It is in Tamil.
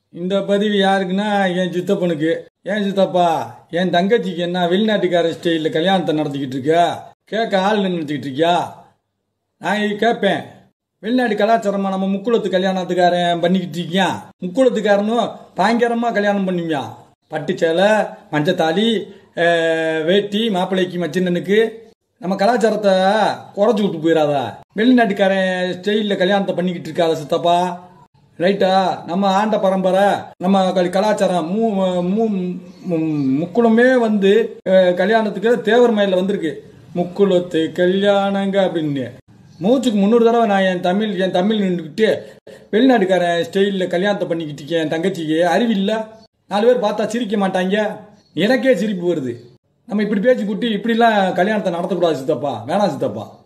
இந்த பதிவு யாருக்குன்னா என் சித்தப்பனுக்கு ஏன் சித்தப்பா என் தங்கச்சிக்கு என்ன வெளிநாட்டுக்கார ஸ்டைலில் கல்யாணத்தை நடத்திக்கிட்டு இருக்க கேட்க ஆள் நின்றுக்கிட்டு இருக்கியா நான் இது கேட்பேன் வெளிநாட்டு கலாச்சாரமா நம்ம முக்குளத்து கல்யாணத்துக்காரன் பண்ணிக்கிட்டு இருக்கியா முக்குளத்துக்காரனும் பயங்கரமாக கல்யாணம் பண்ணுவியா பட்டு சேலை மஞ்சத்தாலி அஹ், வேட்டி மாப்பிள்ளைக்கு மச்சினனுக்கு நம்ம கலாச்சாரத்தை குறைச்சி விட்டு போயிடாதா வெளிநாட்டுக்காரன் ஸ்டைலில் கல்யாணத்தை பண்ணிக்கிட்டு இருக்காத சித்தப்பா ரைட்டா நம்ம ஆண்ட பரம்பரை நம்ம கல்- கலாச்சாரம் மூ மூ மு- முக்குளமே வந்து அஹ், கல்யாணத்துக்கு தேவர் மயில வந்திருக்கு முக்குளத்து கல்யாணங்க அப்படின்னு மூச்சுக்கு முன்னூறு தடவை நான் என் தமிழ் என் தமிழ் நின்றுக்கிட்டு வெளிநாட்டுக்காரன் ஸ்டைலில் கல்யாணத்தை பண்ணிக்கிட்டு இருக்கேன் என் தங்கச்சிக்கு அறிவில்ல நாலு பேர் பார்த்தா சிரிக்க மாட்டாங்க எனக்கே சிரிப்பு வருது நம்ம இப்படி பேச்சு குட்டி இப்படிலாம் கல்யாணத்தை நடத்தக்கூடாது சித்தப்பா வேணாம் சித்தப்பா